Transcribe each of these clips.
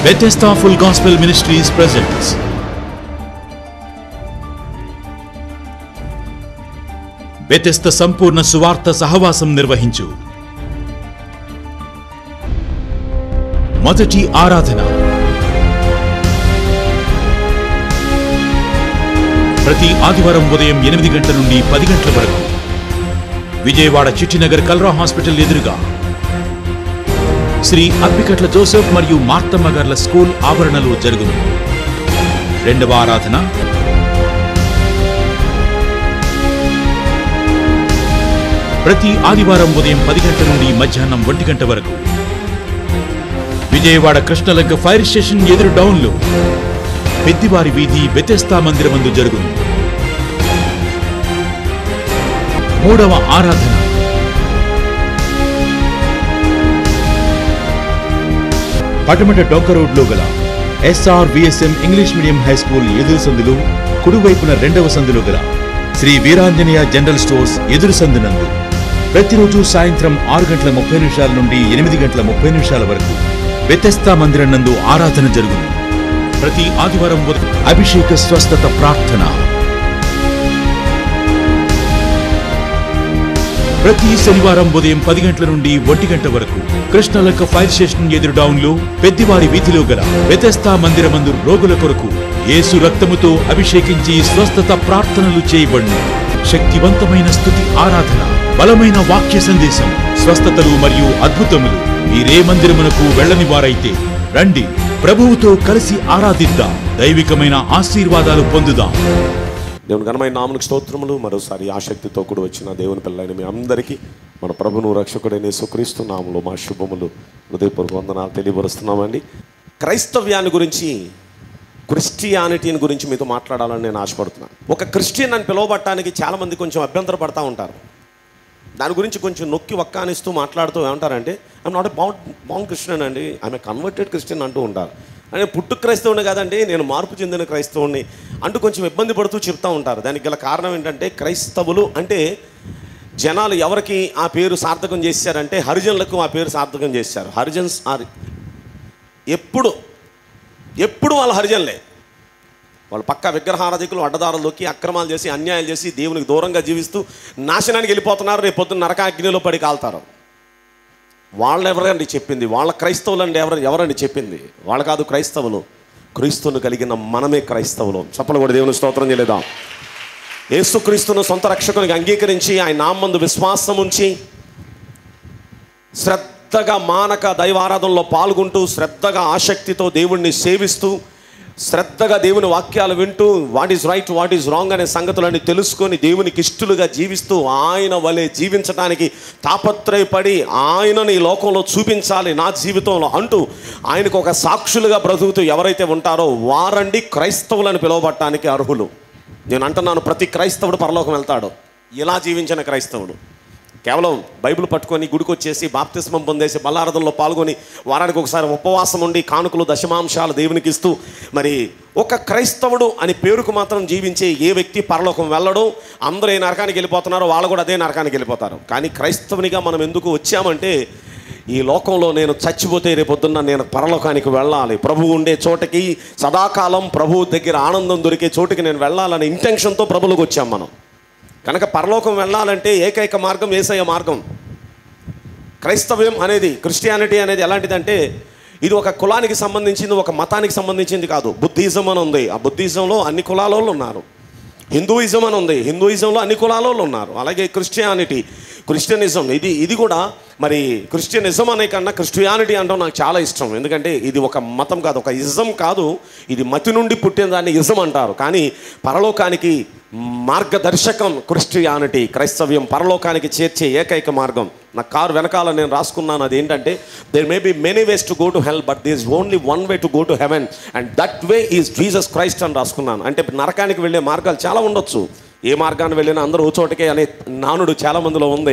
Bethesda Full Gospel Ministries presents Bethesda సంపూర్ణ సువార్త సహవాసం నిర్వహించు మొదటి ఆరాధన ప్రతి ఆదివారం ఉదయం ఎనిమిది గంటల నుండి పది గంటల వరకు విజయవాడ చిట్టినగర్ కల్రా హాస్పిటల్ ఎదురుగా శ్రీ అప్పికట్ల జోసెఫ్ మరియు మార్తమ్మ గార్ల స్కూల్ ఆవరణలో జరుగును రెండవ ఆరాధన ప్రతి ఆదివారం ఉదయం పది గంటల నుండి మధ్యాహ్నం ఒంటి గంట వరకు విజయవాడ కృష్ణలంక ఫైర్ స్టేషన్ ఎదురు డౌన్లో పెద్దివారి వీధి బెతెస్తా మందిరమందు జరుగును మూడవ ఆరాధన పటమట డొంక రోడ్లో గల SR VSM English medium high school ఎదురు సందులు కుడివైపున రెండవ సందులో గల శ్రీ వీరాంజనేయ జనరల్ స్టోర్స్ ఎదురు సందునందు ప్రతిరోజు సాయంత్రం ఆరు గంటల ముప్పై నిమిషాల నుండి ఎనిమిది గంటల ముప్పై నిమిషాల వరకు వ్యతస్థా మందిరం నందు ఆరాధన జరుగును ప్రతి ఆదివారం ఉదయం అభిషేక స్వస్థత ప్రార్థన ప్రతి శనివారం ఉదయం పది గంటల నుండి ఒంటి గంట వరకు కృష్ణలంక ఫైర్ స్టేషన్ ఎదురు డౌన్ లో పెద్దివారి వీధిలో గల వ్యతస్థా మందిరమందు రోగుల కొరకు యేసు రక్తముతో అభిషేకించి స్వస్థత ప్రార్థనలు చేయబడును శక్తివంతమైన స్థుతి ఆరాధన బలమైన వాక్య సందేశం స్వస్థతలు మరియు అద్భుతములు మీరే మందిరమునకు వెళ్ళని వారైతే రండి ప్రభువుతో కలిసి ఆరాధిద్దాం దైవికమైన ఆశీర్వాదాలు పొందుదాం దేవుని ఘనమైన నామనికి స్తోత్రములు మరోసారి ఆసక్తితో కూడా వచ్చిన దేవుని పిల్లలైన మీ అందరికీ మన ప్రభును రక్షకుడైన యేసుక్రీస్తు నామములో మా శుభములు హృదయపూర్వక వందనాలు తెలియపరుస్తున్నామండి క్రైస్తవ్యాన్ని గురించి క్రిస్టియానిటీని గురించి మీతో మాట్లాడాలని నేను ఆశపడుతున్నాను ఒక క్రిస్టియన్ అని పిలువబట్టడానికి చాలామంది కొంచెం అభ్యంతర పడతా ఉంటారు దాని గురించి కొంచెం నొక్కి వక్కానిస్తూ మాట్లాడుతూ ఏమంటారంటే I'm not a bound bound Christian అండి ఆమె కన్వర్టెడ్ క్రిస్టియన్ అంటూ ఉంటారు అంటే పుట్టు క్రైస్తవుని కాదండి నేను మార్పు చెందిన క్రైస్తవుని అంటూ కొంచెం ఇబ్బంది పడుతూ చెప్తూ ఉంటారు దానికి గల కారణం ఏంటంటే క్రైస్తవులు అంటే జనాలు ఎవరికి ఆ పేరు సార్థకం చేశారంటే హరిజనులకు ఆ పేరు సార్థకం చేశారు హరిజన్స్ ఆర్ ఎప్పుడు ఎప్పుడు వాళ్ళు హరిజనులే వాళ్ళు పక్క విగ్రహారాధికులు అడ్డదారుల్లోకి అక్రమాలు చేసి అన్యాయాలు చేసి దేవునికి దూరంగా జీవిస్తూ నాశనానికి వెళ్ళిపోతున్నారు రేపు పొద్దున్న నరకాగ్నిలో పడి కాల్తారు వాళ్ళు ఎవరండి చెప్పింది వాళ్ళ క్రైస్తవులు అండి ఎవరు ఎవరండి చెప్పింది వాళ్ళు కాదు క్రైస్తవులు క్రీస్తును కలిగిన మనమే క్రైస్తవులు చెప్పలు కూడా దేవుని స్తోత్రం చేయలేదాం యేసుక్రీస్తును సొంత రక్షకునికి అంగీకరించి ఆయన నామందు విశ్వాసం ఉంచి శ్రద్ధగా మానక దైవారాధనలో పాల్గొంటూ శ్రద్ధగా ఆసక్తితో దేవుణ్ణి సేవిస్తూ శ్రద్ధగా దేవుని వాక్యాలు వింటూ what is right what is wrong అనే సంగతులన్నీ తెలుసుకొని దేవునికి ఇష్టలుగా జీవిస్తూ ఆయన వలె జీవించడానికి తాపత్రయపడి ఆయనని ఈ లోకంలో చూపించాలి నా జీవితంలో అంటూ ఆయనకు ఒక సాక్షులుగా బ్రతుకుతూ ఎవరైతే ఉంటారో వారండి క్రైస్తవులను పిలువబట్టడానికి అర్హులు నేను అంటున్నాను ప్రతి క్రైస్తవుడు పరలోకం వెళ్తాడు ఇలా జీవించిన క్రైస్తవుడు కేవలం బైబిల్ పట్టుకొని గుడికి వచ్చేసి బాప్తిస్మం పొందేసి బల్లారథంలో పాల్గొని వారానికి ఒకసారి ఉపవాసం ఉండి కానుకలు దశమాంశాలు దేవునికి ఇస్తూ మరి ఒక క్రైస్తవుడు అని పేరుకు మాత్రం జీవించే ఏ వ్యక్తి పరలోకం వెళ్ళడం అందరూ ఏ నరకానికి వెళ్ళిపోతున్నారో వాళ్ళు కూడా అదే నరకానికి వెళ్ళిపోతారు కానీ క్రైస్తవునిగా మనం ఎందుకు వచ్చామంటే ఈ లోకంలో నేను చచ్చిపోతే రేపొద్దున్న నేను పరలోకానికి వెళ్ళాలి ప్రభువు ఉండే చోటకి సదాకాలం ప్రభువు దగ్గర ఆనందం దొరికే చోటుకి నేను వెళ్ళాలనే ఇంటెన్షన్తో ప్రభులకు వచ్చాం మనం కనుక పరలోకం వెళ్ళాలంటే ఏకైక మార్గం ఏసయ్య మార్గం క్రైస్తవ్యం అనేది క్రిస్టియానిటీ అనేది ఎలాంటిదంటే ఇది ఒక కులానికి సంబంధించింది ఒక మతానికి సంబంధించింది కాదు బుద్ధిజం అని ఉంది ఆ బుద్ధిజంలో అన్ని కులాల వాళ్ళు ఉన్నారు హిందూయిజం అని ఉంది హిందూయిజంలో అన్ని కులాల వాళ్ళు ఉన్నారు అలాగే క్రిస్టియానిటీ క్రిస్టియనిజం ఇది ఇది కూడా మరి క్రిస్టియనిజం అనే కన్నా క్రిస్టియానిటీ అంటాం నాకు చాలా ఇష్టం ఎందుకంటే ఇది ఒక మతం కాదు ఒక ఇజం కాదు ఇది మతి నుండి పుట్టిన దాన్ని ఇజం అంటారు కానీ పరలోకానికి మార్గదర్శకం క్రిస్టియానిటీ క్రైస్తవ్యం పరలోకానికి చేర్చే ఏకైక మార్గం నా కారు వెనకాల నేను రాసుకున్నాను అది ఏంటంటే there may be many ways to go to hell but this only one way to go to heaven and that way is Jesus Christ అని రాసుకున్నాను అంటే నరకానికి వెళ్ళే మార్గాలు చాలా ఉండొచ్చు ఏ మార్గాన్ని వెళ్ళినా అందరూ ఓ చోటకే అనే నానుడు చాలా మందిలో ఉంది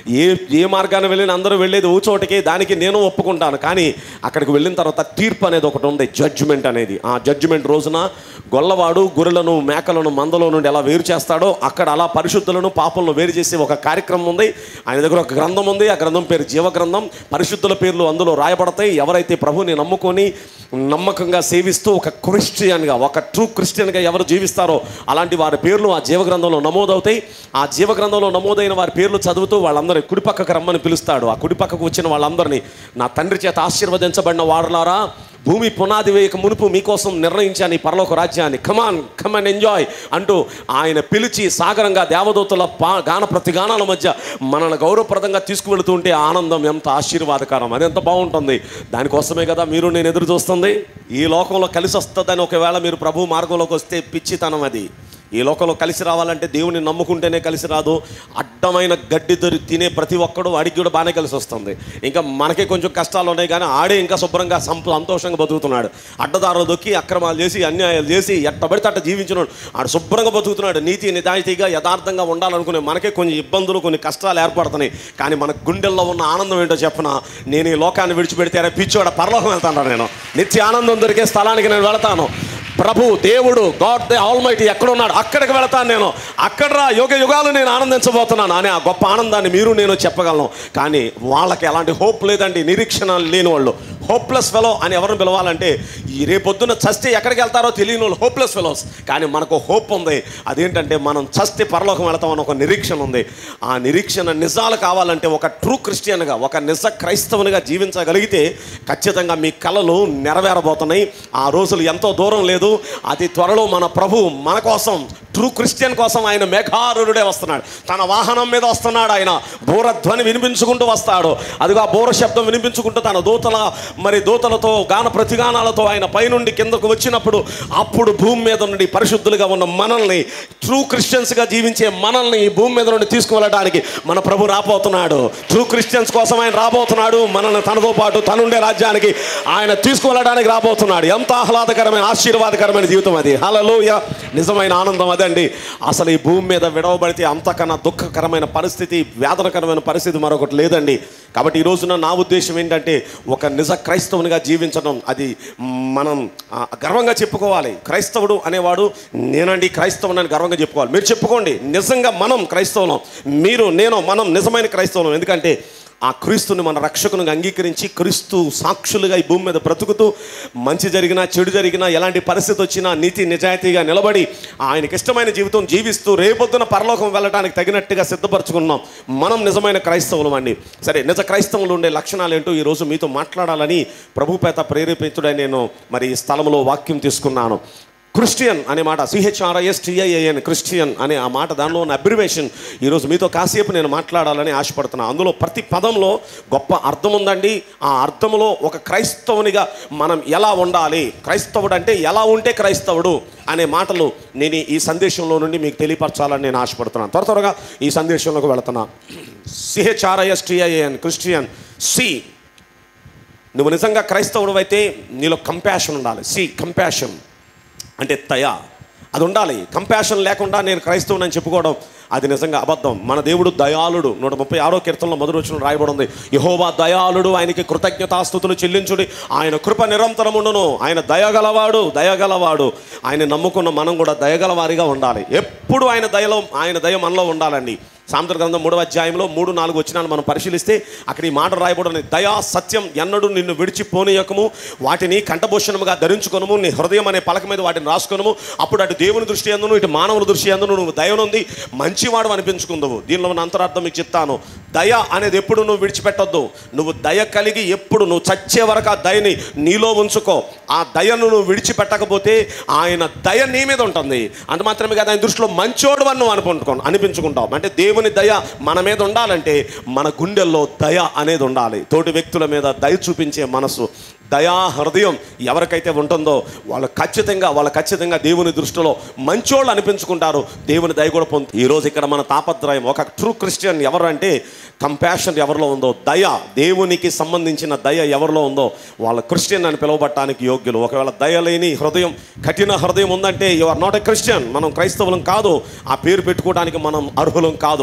ఏ ఏ మార్గాన్ని వెళ్ళిన అందరూ వెళ్ళేది ఓ చోటకి దానికి నేను ఒప్పుకుంటాను కానీ అక్కడికి వెళ్ళిన తర్వాత తీర్పు అనేది ఒకటి ఉంది జడ్జిమెంట్ అనేది ఆ జడ్జిమెంట్ రోజున గొల్లవాడు గొర్రెలను మేకలను మందలో నుండి ఎలా వేరు చేస్తాడో అక్కడ అలా పరిశుద్ధులను పాపలను వేరు చేసే ఒక కార్యక్రమం ఉంది ఆయన దగ్గర ఒక గ్రంథం ఉంది ఆ గ్రంథం పేరు జీవ గ్రంథం పరిశుద్ధుల పేర్లు అందులో రాయబడతాయి ఎవరైతే ప్రభుని నమ్ముకొని నమ్మకంగా సేవిస్తూ ఒక క్రిస్టియన్గా ఒక ట్రూ క్రిస్టియన్గా ఎవరు జీవిస్తారో అలాంటి వారి పేర్లు ఆ జీవ గ్రంథంలో నమోదవుతాయి ఆ జీవ గ్రంథంలో నమోదైన వారి పేర్లు చదువుతూ వాళ్ళందరినీ కుడిపక్కకు రమ్మని పిలుస్తాడు ఆ కుడిపక్కకు వచ్చిన వాళ్ళందరినీ నా తండ్రి చేత ఆశీర్వదించబడిన వారులారా భూమి పునాది వేయక మునుపు మీకోసం నిర్ణయించాను ఈ పరలోక రాజ్యాన్ని కమాన్ కమన్ ఎంజాయ్ అంటూ ఆయన పిలిచి సాగరంగా దేవదూతల పా గాన ప్రతిగానాల మధ్య మనల్ని గౌరవప్రదంగా తీసుకువెళుతూ ఉంటే ఆనందం ఎంత ఆశీర్వాదకరం అది ఎంత బాగుంటుంది దానికోసమే కదా మీరు నేను ఎదురు చూస్తుంది ఈ లోకంలో కలిసి వస్తుందని ఒకవేళ మీరు ప్రభు మార్గంలోకి వస్తే పిచ్చితనం అది ఈ లోకంలో కలిసి రావాలంటే దేవుని నమ్ముకుంటేనే కలిసి రాదు అడ్డమైన గడ్డి దొరి తినే ప్రతి ఒక్కడు వాడికి కూడా బాగానే కలిసి వస్తుంది ఇంకా మనకే కొంచెం కష్టాలు ఉన్నాయి కానీ ఆడే ఇంకా శుభ్రంగా సంప సంతోషంగా బతుకుతున్నాడు అడ్డదారులు దొక్కి అక్రమాలు చేసి అన్యాయాలు చేసి ఎట్టబడితే అట్ట జీవించినాడు ఆడు శుభ్రంగా బతుకుతున్నాడు నీతి నిజాయితీగా యథార్థంగా ఉండాలనుకునే మనకే కొన్ని ఇబ్బందులు కొన్ని కష్టాలు ఏర్పడుతున్నాయి కానీ మన గుండెల్లో ఉన్న ఆనందం ఏంటో చెప్పన నేను ఈ లోకాన్ని విడిచిపెడితే అరే పిచ్చోడ పరలోకం వెళ్తాను నేను నిత్య ఆనందం దొరికే స్థలానికి నేను వెళతాను ప్రభు దేవుడు గాడ్ దే ఆల్మైటీ ఎక్కడున్నాడు అక్కడికి వెళతాను నేను అక్కడ రా యుగ యుగాలు నేను ఆనందించబోతున్నాను అని ఆ గొప్ప ఆనందాన్ని మీరు నేను చెప్పగలను కానీ వాళ్ళకి ఎలాంటి హోప్ లేదండి నిరీక్షణ లేని వాళ్ళు హోప్లెస్ ఫెలో అని ఎవరిని పిలవాలంటే ఈ రేపొద్దున చస్తే ఎక్కడికి వెళ్తారో తెలియని వాళ్ళు హోప్లెస్ ఫెలోస్ కానీ మనకు హోప్ ఉంది అదేంటంటే మనం చస్తే పరలోకం వెళతామని ఒక నిరీక్షణ ఉంది ఆ నిరీక్షణ నిజాలు కావాలంటే ఒక ట్రూ క్రిస్టియన్గా ఒక నిజ క్రైస్తవునిగా జీవించగలిగితే ఖచ్చితంగా మీ కళలు నెరవేరబోతున్నాయి ఆ రోజులు ఎంతో దూరం లేదు అతి త్వరలో మన ప్రభు మన కోసం ట్రూ క్రిస్టియన్ కోసం ఆయన మేఘారుడే వస్తున్నాడు తన వాహనం మీద వస్తున్నాడు ఆయన బూరధ్వని వినిపించుకుంటూ వస్తాడు అదిగో ఆ బూర శబ్దం వినిపించుకుంటూ తన దూతల మరి దూతలతో గాన ప్రతిగానాలతో ఆయన పైనుండి కిందకు వచ్చినప్పుడు అప్పుడు భూమి మీద నుండి పరిశుద్ధులుగా ఉన్న మనల్ని ట్రూ క్రిస్టియన్స్గా జీవించే మనల్ని ఈ భూమి మీద నుండి తీసుకువెళ్ళడానికి మన ప్రభు రాబోతున్నాడు ట్రూ క్రిస్టియన్స్ కోసం ఆయన రాబోతున్నాడు మనల్ని తనతో పాటు తనుండే రాజ్యానికి ఆయన తీసుకువెళ్ళడానికి రాబోతున్నాడు ఎంత ఆహ్లాదకరమైన ఆశీర్వాదకరమైన జీవితం అది హలలోయ నిజమైన ఆనందం అదండి అసలు ఈ భూమి మీద విడవబడితే అంతకన్నా దుఃఖకరమైన పరిస్థితి వేదనకరమైన పరిస్థితి మరొకటి లేదండి కాబట్టి ఈ రోజున నా ఉద్దేశం ఏంటంటే ఒక నిజ క్రైస్తవునిగా జీవించడం అది మనం ఆ, గర్వంగా చెప్పుకోవాలి క్రైస్తవుడు అనేవాడు నేనండి క్రైస్తవుని అని గర్వంగా చెప్పుకోవాలి మీరు చెప్పుకోండి నిజంగా మనం క్రైస్తవులం మీరు నేను మనం నిజమైన క్రైస్తవులం ఎందుకంటే ఆ క్రీస్తుని మన రక్షకునిగా అంగీకరించి క్రీస్తు సాక్షులుగా ఈ భూమి మీద బ్రతుకుతూ మంచి జరిగినా చెడు జరిగినా ఎలాంటి పరిస్థితి వచ్చినా నీతి నిజాయితీగా నిలబడి ఆయనకి ఇష్టమైన జీవితం జీవిస్తూ రేపొద్దున పరలోకం వెళ్ళడానికి తగినట్టుగా సిద్ధపరచుకున్నాం మనం నిజమైన క్రైస్తవులం అండి సరే నిజ క్రైస్తవులు ఉండే లక్షణాలు ఏంటో ఈరోజు మీతో మాట్లాడాలని ప్రభుపేత ప్రేరేపించుడై నేను మరి ఈ స్థలంలో వాక్యం తీసుకున్నాను క్రిస్టియన్ అనే మాట సిహెచ్ఆర్ఐఎస్ టిఐఏఎన్ క్రిస్టియన్ అనే ఆ మాట దానిలో ఉన్న అబ్రివేషన్ ఈరోజు మీతో కాసేపు నేను మాట్లాడాలని ఆశపడుతున్నాను అందులో ప్రతి పదంలో గొప్ప అర్థం ఉందండి ఆ అర్థంలో ఒక క్రైస్తవునిగా మనం ఎలా ఉండాలి క్రైస్తవుడు అంటే ఎలా ఉంటే క్రైస్తవుడు అనే మాటలు నేను ఈ సందేశంలో నుండి మీకు తెలియపరచాలని నేను ఆశపడుతున్నాను త్వర త్వరగా ఈ సందేశంలోకి వెళుతున్నా సిహెచ్ఆర్ఐఎస్ టిఐఏఎన్ క్రిస్టియన్ సి నువ్వు నిజంగా క్రైస్తవుడు అయితే నీలో కంపాషన్ ఉండాలి సి కంపాషన్ అంటే దయ అది ఉండాలి కంపాషన్ లేకుండా నేను క్రైస్తవుని అని చెప్పుకోవడం అది నిజంగా అబద్ధం మన దేవుడు దయాళుడు నూట ముప్పై ఆరో కీర్తనలో మొదటి వచ్చిన రాయబడి ఉంది యహోవా దయాళుడు ఆయనకి కృతజ్ఞతాస్థుతులు చెల్లించుడి ఆయన కృప నిరంతరముండును ఆయన దయగలవాడు దయగలవాడు ఆయన నమ్ముకున్న మనం కూడా దయగలవారిగా ఉండాలి ఎప్పుడు ఆయన దయలో ఆయన దయ మనలో ఉండాలండి సాంతర గ్రంథం మూడవ అధ్యాయంలో మూడు నాలుగు వచ్చినాలు మనం పరిశీలిస్తే అక్కడ ఈ మాట రాయబడిన దయా సత్యం ఎన్నడూ నిన్ను విడిచిపోనీయకము వాటిని కంఠభూషణముగా ధరించుకొనము నీ హృదయం అనే పలక మీద వాటిని రాసుకొనము అప్పుడు అటు దేవుని దృష్టి అందును ఇటు మానవుల దృష్టి అందును నువ్వు దయనుంది మంచివాడు అనిపించుకుందవు దీనిలో ఉన్న అంతరార్థం మీకు చెప్తాను దయ అనేది ఎప్పుడు నువ్వు విడిచిపెట్టొద్దు నువ్వు దయ కలిగి ఎప్పుడు నువ్వు చచ్చే వరకు ఆ దయని నీలో ఉంచుకో ఆ దయను నువ్వు విడిచిపెట్టకపోతే ఆయన దయ నీ మీద ఉంటుంది అంత మాత్రమే కాదు ఆయన దృష్టిలో మంచోడు అని నువ్వు అనుకుంటుకో అనిపించుకుంటావు అంటే దేవుని దయ మన మీద ఉండాలంటే మన గుండెల్లో దయ అనేది ఉండాలి తోటి వ్యక్తుల మీద దయ చూపించే మనసు దయా హృదయం ఎవరికైతే ఉంటుందో వాళ్ళు ఖచ్చితంగా వాళ్ళు ఖచ్చితంగా దేవుని దృష్టిలో మంచోళ్ళు అనిపించుకుంటారు దేవుని దయ కూడా పొందు ఈరోజు ఇక్కడ మన తాపత్రయం ఒక ట్రూ క్రిస్టియన్ ఎవరు అంటే కంపాషన్ ఎవరిలో ఉందో దయ దేవునికి సంబంధించిన దయ ఎవరిలో ఉందో వాళ్ళ క్రిస్టియన్ అని పిలువబట్టడానికి యోగ్యులు ఒకవేళ దయ లేని హృదయం కఠిన హృదయం ఉందంటే you are not a Christian మనం క్రైస్తవులం కాదు ఆ పేరు పెట్టుకోవడానికి మనం అర్హులం కాదు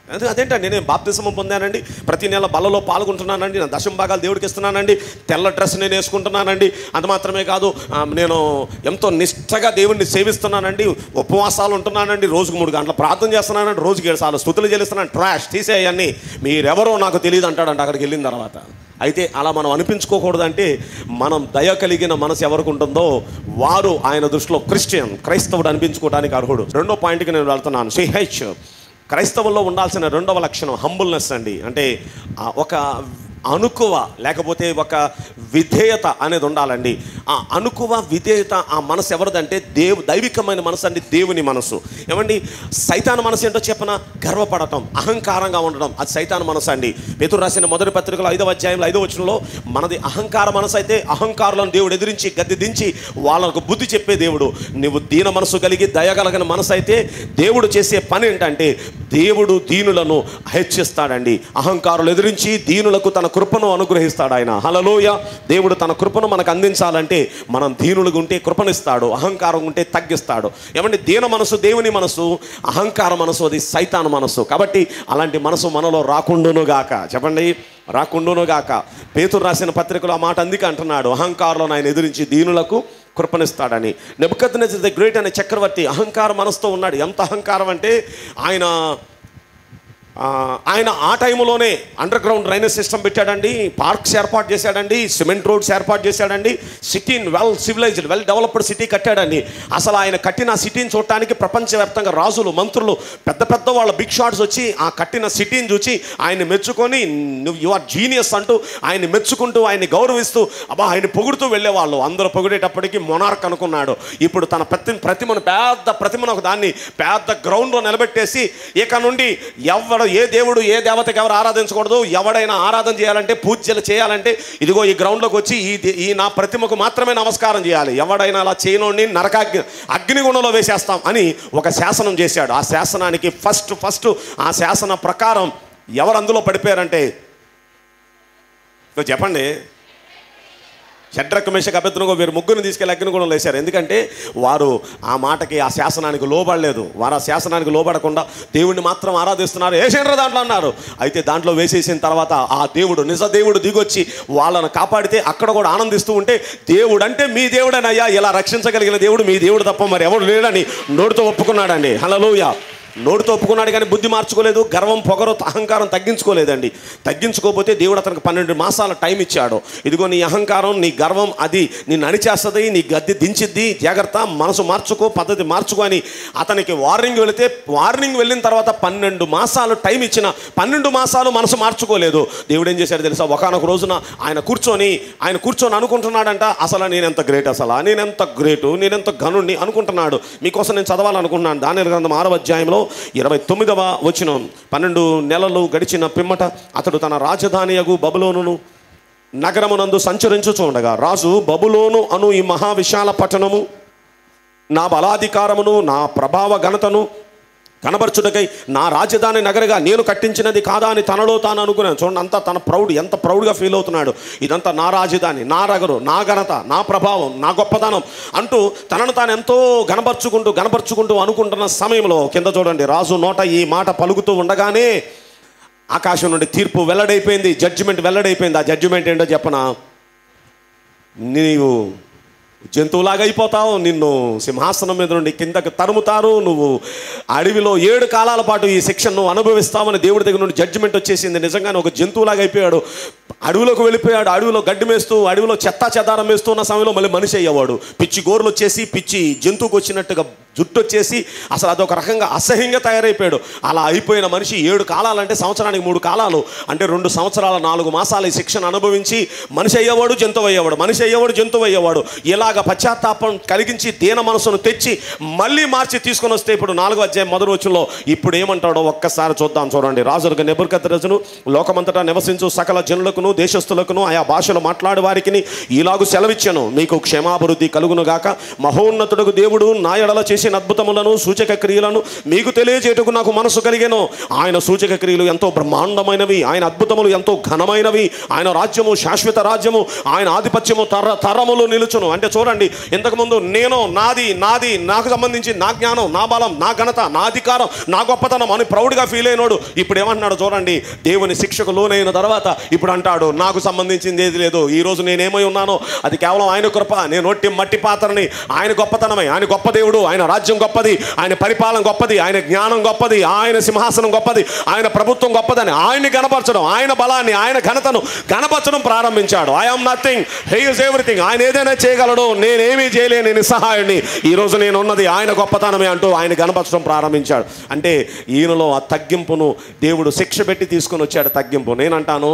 అదే అదేంటండి నేను బాప్తిసమం పొందానండి ప్రతి నెల బలలో పాల్గొంటున్నానండి నా దశం భాగాలు దేవుడికి ఇస్తున్నానండి తెల్ల డ్రెస్ నేను వేసుకుంటున్నానండి అంత మాత్రమే కాదు ఆ, నేను ఎంతో నిష్ఠగా దేవుడిని సేవిస్తున్నానండి ఉపవాసాలు ఉంటున్నానండి రోజుకు మూడు గంటల ప్రార్థన చేస్తున్నానండి రోజుకి ఏడు సార్లు స్థుతులు చెల్లిస్తున్నాను ట్రాష్ తీసేయన్నీ మీరెవరో నాకు తెలియదు అంటాడంట అక్కడికి వెళ్ళిన తర్వాత అయితే అలా మనం అనిపించుకోకూడదంటే మనం దయ కలిగిన మనసు ఎవరికి ఉంటుందో వారు ఆయన దృష్టిలో క్రిస్టియన్ క్రైస్తవుడు అనిపించుకోవడానికి అర్హుడు రెండో పాయింట్కి నేను వెళ్తున్నాను సిహెచ్ క్రైస్తవుల్లో ఉండాల్సిన రెండవ లక్షణం హంబుల్నెస్ అండి అంటే ఆ ఒక అనుకువ లేకపోతే ఒక విధేయత అనేది ఉండాలండి ఆ అనుకువ విధేయత ఆ మనసు ఎవరిదంటే దేవు దైవికమైన మనసు అండి దేవుని మనసు ఏమండి సైతాన మనసు ఏంటో చెప్పన గర్వపడటం అహంకారంగా ఉండడం అది సైతాన మనసు అండి పేతురు రాసిన మొదటి పత్రికలో ఐదవ అధ్యాయంలో ఐదవ వచనంలో మనది అహంకార మనసు అయితే అహంకారులను దేవుడు ఎదిరించి గద్దె దించి వాళ్ళకు బుద్ధి చెప్పే దేవుడు నువ్వు దీన మనసు కలిగి దయగలగిన మనసు అయితే దేవుడు చేసే పని ఏంటంటే దేవుడు దీనులను హెచ్చిస్తాడండి అహంకారులు ఎదిరించి దీనులకు తన కృపను అనుగ్రహిస్తాడు ఆయన హలలోయ దేవుడు తన కృపను మనకు అందించాలంటే మనం దీనులుగా ఉంటే కృపనిస్తాడు అహంకారం ఉంటే తగ్గిస్తాడు ఏమంటే దీన మనసు దేవుని మనసు అహంకార మనసు అది సైతాన మనసు కాబట్టి అలాంటి మనసు మనలో రాకుండును గాక చెప్పండి రాకుండును గాక పేతురు రాసిన పత్రికలో ఆ మాట అందుకే అంటున్నాడు అహంకారులను ఆయన ఎదిరించి దీనులకు కృపణిస్తాడని నెబుకద్నెజర్ ద గ్రేట్ అనే చక్రవర్తి అహంకార మనసుతో ఉన్నాడు ఎంత అహంకారం అంటే ఆయన ఆ, ఆయన ఆ టైంలోనే అండర్ గ్రౌండ్ డ్రైనేజ్ సిస్టమ్ పెట్టాడండి పార్క్స్ ఏర్పాటు చేశాడండి సిమెంట్ రోడ్స్ ఏర్పాటు చేశాడండి సిటీని well civilised well developed city కట్టాడండి అసలు ఆయన కట్టిన ఆ సిటీని చూడటానికి ప్రపంచవ్యాప్తంగా రాజులు మంత్రులు పెద్ద పెద్ద వాళ్ళ బిగ్ షాట్స్ వచ్చి ఆ కట్టిన సిటీని చూసి ఆయన మెచ్చుకొని నువ్వు యు ఆర్ జీనియస్ అంటూ ఆయన మెచ్చుకుంటూ ఆయన్ని గౌరవిస్తూ అబ్బా ఆయన పొగుడుతూ వెళ్ళేవాళ్ళు అందరూ పొగిడేటప్పటికి మొనార్క్ అనుకున్నాడు ఇప్పుడు తన ప్రతి ప్రతిమను పెద్ద ప్రతిమను ఒక దాన్ని పెద్ద గ్రౌండ్లో నిలబెట్టేసి ఇక నుండి ఎవడు ఏ దేవుడు ఏ దేవతకి ఎవరు ఆరాధించకూడదు ఎవడైనా ఆరాధన చేయాలంటే పూజలు చేయాలంటే ఇదిగో ఈ గ్రౌండ్లోకి వచ్చి ఈ దే- ఈ నా ప్రతిమకు మాత్రమే నమస్కారం చేయాలి ఎవడైనా అలా చేయనోడిని నరకాగ్ని అగ్నిగుణంలో వేసేస్తాం అని ఒక శాసనం చేశాడు ఆ శాసనానికి ఫస్ట్ ఫస్ట్ ఆ శాసన ప్రకారం ఎవరు అందులో పడిపోయారంటే ఇదిగో చెప్పండి షడ్రక్ మేషక్ అభ్యర్థులుగా వీరు ముగ్గురిని తీసుకెళ్ళి అగ్నిగుణంలో వేశారు ఎందుకంటే వారు ఆ మాటకి ఆ శాసనానికి లోబడలేదు వారు ఆ శాసనానికి లోబడకుండా దేవుడిని మాత్రం ఆరాధిస్తున్నారు వేసేంద్ర దాంట్లో అన్నారు అయితే దాంట్లో వేసేసిన తర్వాత ఆ దేవుడు నిజ దేవుడు దిగొచ్చి వాళ్ళను కాపాడితే అక్కడ కూడా ఆనందిస్తూ ఉంటే దేవుడు అంటే మీ దేవుడనయ్యా ఇలా రక్షించగలిగిన దేవుడు మీ దేవుడు తప్ప మరి ఎవడు లేడని నోటితో ఒప్పుకున్నాడండి హలలోయ నోటితో ఒప్పుకున్నాడు కానీ బుద్ధి మార్చుకోలేదు గర్వం పొగరు అహంకారం తగ్గించుకోలేదండి తగ్గించుకోకపోతే దేవుడు అతనికి పన్నెండు మాసాల టైం ఇచ్చాడు ఇదిగో నీ అహంకారం నీ గర్వం అది నిన్ను అణిచేస్తుంది నీ గద్దె దించిద్ది జాగ్రత్త మనసు మార్చుకో పద్ధతి మార్చుకో అని అతనికి వార్నింగ్ వెళితే వార్నింగ్ వెళ్ళిన తర్వాత పన్నెండు మాసాలు టైం ఇచ్చిన పన్నెండు మాసాలు మనసు మార్చుకోలేదు దేవుడు ఏం చేశాడు తెలుసా ఒకనొక రోజున ఆయన కూర్చొని ఆయన కూర్చొని అనుకుంటున్నాడంట అసలు నేనెంత గ్రేట్ అసలు నేనెంత గ్రేటు నేనెంత ఘనుణ్ణి అనుకుంటున్నాడు మీకోసం నేను చదవాలనుకుంటున్నాను దాని గ్రంథం ఆరవ అధ్యాయంలో ఇరవై తొమ్మిదవ వచ్చిన పన్నెండు నెలలు గడిచిన పిమ్మట అతడు తన రాజధానియగు బబులోనును నగరమునందు సంచరించుచుండగా రాజు బబులోను అను ఈ మహావిశాల పట్టణము నా బలాధికారమును నా ప్రభావ ఘనతను కనబరచుటకై నా రాజధాని నగరగా నేను కట్టించినది కాదా అని తనలో తాను అనుకున్నాను చూడండి అంతా తన ప్రౌడ్ ఎంత ప్రౌడ్గా ఫీల్ అవుతున్నాడు ఇదంతా నా రాజధాని నా నగరు నా ఘనత నా ప్రభావం నా గొప్పతనం అంటూ తనను తాను ఎంతో గనపరుచుకుంటూ గనపరుచుకుంటూ అనుకుంటున్న సమయంలో కింద చూడండి రాజు నోట ఈ మాట పలుకుతూ ఉండగానే ఆకాశం నుండి తీర్పు వెల్లడైపోయింది జడ్జిమెంట్ వెల్లడైపోయింది ఆ జడ్జిమెంట్ ఏంటో చెప్పనా నీవు జంతువులాగా అయిపోతావు నిన్ను సింహాసనం మీద నుండి కిందకు తరుముతారు నువ్వు అడవిలో ఏడు కాలాల పాటు ఈ శిక్షను నువ్వు అనుభవిస్తావని దేవుడి దగ్గర నుండి జడ్జిమెంట్ వచ్చేసింది నిజంగానే ఒక జంతువులాగా అయిపోయాడు అడవిలోకి వెళ్ళిపోయాడు అడవిలో గడ్డి మేస్తూ అడవిలో చెత్త చెదారం మేస్తూ ఉన్న సమయంలో మళ్ళీ మనిషి అయ్యేవాడు పిచ్చి గోర్లు వచ్చేసి పిచ్చి జంతువుకు వచ్చినట్టుగా జుట్టు వచ్చేసి అసలు అదొక రకంగా అసహ్యంగా తయారైపోయాడు అలా అయిపోయిన మనిషి ఏడు కాలాలంటే సంవత్సరానికి మూడు కాలాలు అంటే రెండు సంవత్సరాల నాలుగు మాసాలు ఈ శిక్షను అనుభవించి మనిషి అయ్యేవాడు జంతువు అయ్యేవాడు మనిషి అయ్యేవాడు జంతువు అయ్యేవాడు ఇలాగ పశ్చాత్తాపం కలిగించి దీన మనసును తెచ్చి మళ్ళీ మార్చి తీసుకొని వస్తే ఇప్పుడు నాలుగో అధ్యాయం మొదటి వచ్చులో ఇప్పుడు ఏమంటాడో ఒక్కసారి చూద్దాం చూడండి రాజులకు నెబుర్కత్ రజును లోకమంతటా నివసించు సకల జనులకును దేశస్థులకును ఆయా భాషలు మాట్లాడే వారికి ఇలాగు సెలవిచ్చాను మీకు క్షేమాభివృద్ధి కలుగును గాక మహోన్నతుడకు దేవుడు నా ఎడల చేసిన చేసిన అద్భుతములను సూచక క్రియలను మీకు తెలియజేయటకు నాకు మనసు కలిగేను ఆయన సూచక క్రియలు ఎంతో బ్రహ్మాండమైనవి ఆయన అద్భుతములు ఎంతో ఘనమైనవి ఆయన రాజ్యము శాశ్వత రాజ్యము ఆయన ఆధిపత్యము తర తరములు నిలుచును అంటే చూడండి ఇంతకుముందు నేను నాది నాది నాకు సంబంధించి నా జ్ఞానం నా బలం నా ఘనత నా అధికారం నా గొప్పతనం అని ప్రౌడ్గా ఫీల్ అయినోడు ఇప్పుడు ఏమంటున్నాడు చూడండి దేవుని శిక్షకు లోనైన తర్వాత ఇప్పుడు అంటాడు నాకు సంబంధించింది ఏది లేదు ఈ రోజు నేనేమై ఉన్నానో అది కేవలం ఆయన కృప నేను ఒట్టి మట్టి పాత్రని ఆయన గొప్పతనమే ఆయన గొప్ప దేవుడు ఆయన రాజ్యం గొప్పది ఆయన పరిపాలన గొప్పది ఆయన జ్ఞానం గొప్పది ఆయన సింహాసనం గొప్పది ఆయన ప్రభుత్వం గొప్పదని ఆయన్ని గణపరచడం ఆయన బలాన్ని ఆయన ఘనతను గణపరచడం ప్రారంభించాడు I'm nothing he is everything ఆయన ఏదైనా చేయగలడు నేనేమీ చేయలేని నిస్సహాయుడిని ఈ రోజు నేను ఉన్నది ఆయన గొప్పతనమే అంటూ ఆయన గణపరచడం ప్రారంభించాడు అంటే ఈయనలో ఆ తగ్గింపును దేవుడు శిక్ష పెట్టి తీసుకొని వచ్చాడు తగ్గింపు నేనంటాను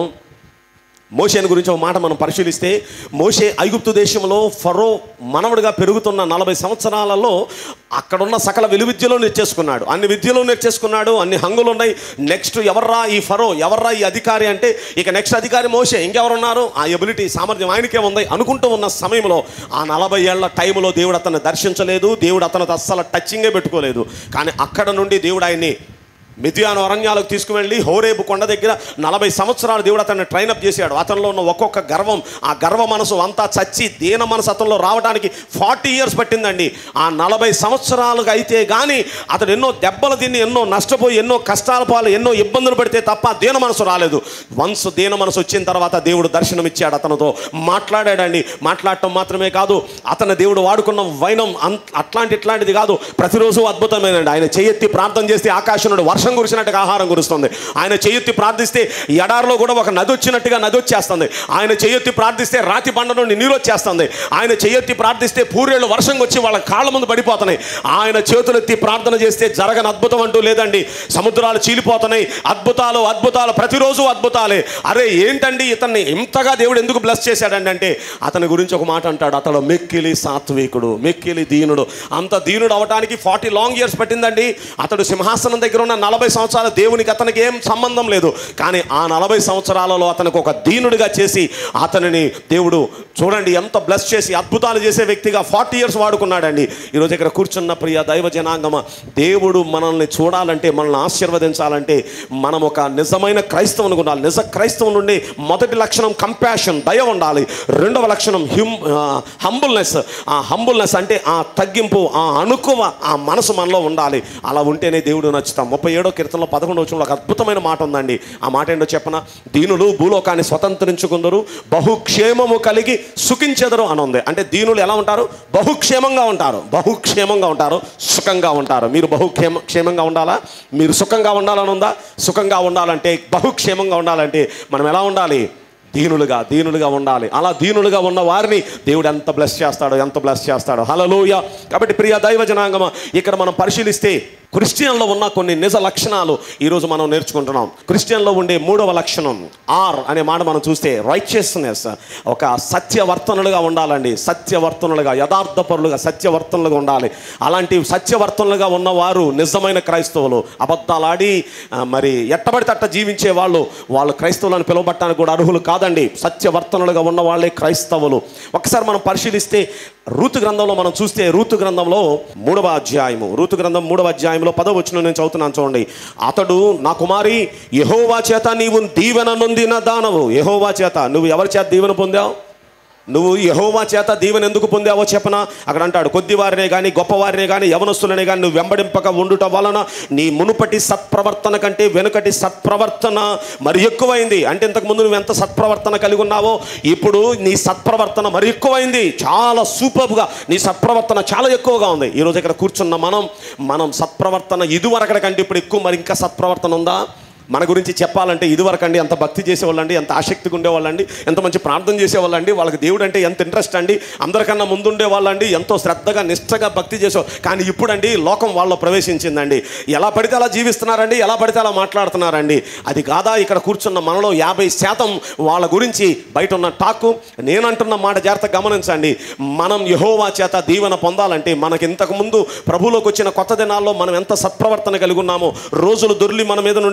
మోషేని గురించి ఒక మాట మనం పరిశీలిస్తే మోషే ఐగుప్తు దేశంలో ఫరో మనవడిగా పెరుగుతున్న నలభై సంవత్సరాలలో అక్కడున్న సకల విలువిద్యలో నేర్చేసుకున్నాడు అన్ని విద్యలో నేర్చేసుకున్నాడు అన్ని హంగులు ఉన్నాయి నెక్స్ట్ ఎవర్రా ఈ ఫరో ఎవర్రా ఈ అధికారి అంటే ఇక నెక్స్ట్ అధికారి మోషే ఇంకెవరున్నారు ఆ ఎబిలిటీ సామర్థ్యం ఆయనకే ఉంది అనుకుంటూ ఉన్న సమయంలో ఆ నలభై ఏళ్ల టైంలో దేవుడు అతన్ని దర్శించలేదు దేవుడు అతనితో అస్సలు టచ్చింగే పెట్టుకోలేదు కానీ అక్కడ నుండి దేవుడు ఆయన్ని మిథియాను అరణ్యాలకు తీసుకువెళ్ళి హోరేబు కొండ దగ్గర నలభై సంవత్సరాలు దేవుడు అతన్ని ట్రైనప్ చేశాడు అతనిలో ఉన్న ఒక్కొక్క గర్వం ఆ గర్వ మనసు అంతా చచ్చి దీన మనసు అతనిలో రావడానికి ఫార్టీ ఇయర్స్ పట్టిందండి ఆ నలభై సంవత్సరాలుగా అయితే కానీ అతడు ఎన్నో దెబ్బలు తిని ఎన్నో నష్టపోయి ఎన్నో కష్టాల పాలు ఎన్నో ఇబ్బందులు పడితే తప్ప దీన మనసు రాలేదు వన్స్ దీన మనసు వచ్చిన తర్వాత దేవుడు దర్శనం ఇచ్చాడు అతనితో మాట్లాడాడండి మాట్లాడటం మాత్రమే కాదు అతని దేవుడు వాడుకున్న వైనం అంత అట్లాంటి ఇట్లాంటిది కాదు ప్రతిరోజు అద్భుతమైనండి ఆయన చేయెత్తి ప్రార్థన చేస్తే ఆకాశం నుండి వర్షం కురిసినట్టుగా ఆహారం కురుస్తుంది ఆయన చేయెత్తి ప్రార్థిస్తే ఎడారిలో కూడా ఒక నది వచ్చినట్టుగా నది వచ్చేస్తుంది ఆయన చేయెత్తి ప్రార్థిస్తే రాతి బండ నుండి నీరు వచ్చేస్తుంది ఆయన చేయెత్తి ప్రార్థిస్తే పూరేళ్ళు వర్షం వచ్చి వాళ్ళ కాళ్ళ ముందు పడిపోతున్నాయి ఆయన చేతులెత్తి ప్రార్థన చేస్తే జరగని అద్భుతం అంటూ లేదండి సముద్రాలు చీలిపోతున్నాయి అద్భుతాలు అద్భుతాలు ప్రతిరోజు అద్భుతాలే అరే ఏంటండి ఇతన్ని ఇంతగా దేవుడు ఎందుకు బ్లెస్ చేశాడండి అంటే అతని గురించి ఒక మాట అంటాడు అతడు మెక్కిలి సాత్వికుడు మెక్కిలి దీనుడు అంత దీనుడు అవటానికి ఫార్టీ లాంగ్ ఇయర్స్ పట్టిందండి అతడు సింహాసనం దగ్గర ఉన్న నలభై సంవత్సరాల దేవునికి అతనికి ఏం సంబంధం లేదు కానీ ఆ నలభై సంవత్సరాలలో అతనికి ఒక దీనుడిగా చేసి అతనిని దేవుడు చూడండి ఎంత బ్లెస్ చేసి అద్భుతాలు చేసే వ్యక్తిగా ఫార్టీ ఇయర్స్ వాడుకున్నాడండి ఈరోజు ఇక్కడ కూర్చున్న ప్రియ దైవ జనాంగమ దేవుడు మనల్ని చూడాలంటే మనల్ని ఆశీర్వదించాలంటే మనం ఒక నిజమైన క్రైస్తవునికి ఉండాలి నిజ క్రైస్తవం నుండి మొదటి లక్షణం కంపాషన్ దయ ఉండాలి రెండవ లక్షణం హ్యూమ్ హంబుల్నెస్ ఆ హంబుల్నెస్ అంటే ఆ తగ్గింపు ఆ అణుకువ ఆ మనసు మనలో ఉండాలి అలా ఉంటేనే దేవుడు నచ్చుతాం ముప్పై ఏడో కీర్తనలో పదకొండవ వచనంలో ఒక అద్భుతమైన మాట ఉందండి ఆ మాట ఏంటో చెప్పన దీనులు భూలోకాన్ని స్వతంత్రించుకుందరు బహుక్షేమము కలిగి సుఖించెదరు అని ఉంది అంటే దీనులు ఎలా ఉంటారు బహుక్షేమంగా ఉంటారు బహుక్షేమంగా ఉంటారు సుఖంగా ఉంటారు మీరు బహుక్షేమ క్షేమంగా ఉండాలా మీరు సుఖంగా ఉండాలని ఉందా సుఖంగా ఉండాలంటే బహుక్షేమంగా ఉండాలంటే మనం ఎలా ఉండాలి దీనులుగా దీనులుగా ఉండాలి అలా దీనులుగా ఉన్న వారిని దేవుడు ఎంత బ్లెస్ చేస్తాడో ఎంత బ్లెస్ చేస్తాడో హలలోయ కాబట్టి ప్రియ దైవ జనాంగమ ఇక్కడ మనం పరిశీలిస్తే క్రిస్టియన్లో ఉన్న కొన్ని నిజ లక్షణాలు ఈరోజు మనం నేర్చుకుంటున్నాం క్రిస్టియన్లో ఉండే మూడవ లక్షణం ఆర్ అనే మాట మనం చూస్తే రైచియస్నెస్ ఒక సత్యవర్తనులుగా ఉండాలండి సత్యవర్తనులుగా యథార్థపరులుగా సత్యవర్తనులుగా ఉండాలి అలాంటి సత్యవర్తనులుగా ఉన్నవారు నిజమైన క్రైస్తవులు అబద్ధాలాడి ఆ, మరి ఎట్టబడి తట్ట జీవించే వాళ్ళు వాళ్ళు క్రైస్తవులను పిలువబట్టడానికి కూడా అర్హులు కాదండి సత్యవర్తనులుగా ఉన్న వాళ్ళే క్రైస్తవులు ఒకసారి మనం పరిశీలిస్తే రూతు గ్రంథంలో మనం చూస్తే రూతు గ్రంథంలో మూడవ అధ్యాయము రూతు గ్రంథం మూడవ అధ్యాయంలో పదవ వచ్చిన నేను చదువుతున్నాను చూడండి అతడు నా కుమారి యహోవా చేత నీవు దీవెన నొందిన దానవు యహోవా చేత నువ్వు ఎవరి చేత దీవెన పొందావు నువ్వు యహోవా చేత దీవెన ఎందుకు పొందావో చెప్పనా అక్కడ అంటాడు కొద్దివారినే కానీ గొప్పవారినే కానీ యవనస్తులనే కానీ నువ్వు వెంబడింపక ఉండుట వలన నీ మునుపటి సత్ప్రవర్తన కంటే వెనుకటి సత్ప్రవర్తన మరి ఎక్కువైంది అంటే ఇంతకు ముందు నువ్వు ఎంత సత్ప్రవర్తన కలిగి ఉన్నావో ఇప్పుడు నీ సత్ప్రవర్తన మరి ఎక్కువైంది చాలా సూపర్గా నీ సత్ప్రవర్తన చాలా ఎక్కువగా ఉంది ఈరోజు ఇక్కడ కూర్చున్న మనం మనం సత్ప్రవర్తన ఇదివరకటి కంటే ఇప్పుడు ఎక్కువ మరి ఇంకా సత్ప్రవర్తన ఉందా మన గురించి చెప్పాలంటే ఇదివరకండి ఎంత భక్తి చేసేవాళ్ళండి ఎంత ఆసక్తిగా ఉండేవాళ్ళండి ఎంత మంచి ప్రార్థన చేసేవాళ్ళండి వాళ్ళకి దేవుడు అంటే ఎంత ఇంట్రెస్ట్ అండి అందరికన్నా ముందుండే వాళ్ళండి ఎంతో శ్రద్ధగా నిష్టగా భక్తి చేసేవాళ్ళు కానీ ఇప్పుడండి లోకం వాళ్ళలో ప్రవేశించిందండి ఎలా పడితే అలా జీవిస్తున్నారండి ఎలా పడితే అలా మాట్లాడుతున్నారండి అది కాదా ఇక్కడ కూర్చున్న మనలో యాభై శాతం వాళ్ళ గురించి బయట ఉన్న టాకు నేనంటున్న మాట జాగ్రత్త గమనించండి మనం యహోవా చేత దీవెన పొందాలంటే మనకి ఇంతకు ముందు ప్రభులోకి వచ్చిన కొత్త దినాల్లో మనం ఎంత సత్ప్రవర్తన కలిగి ఉన్నామో రోజులు దొర్లి మన మీద నుండి వెళ్ళే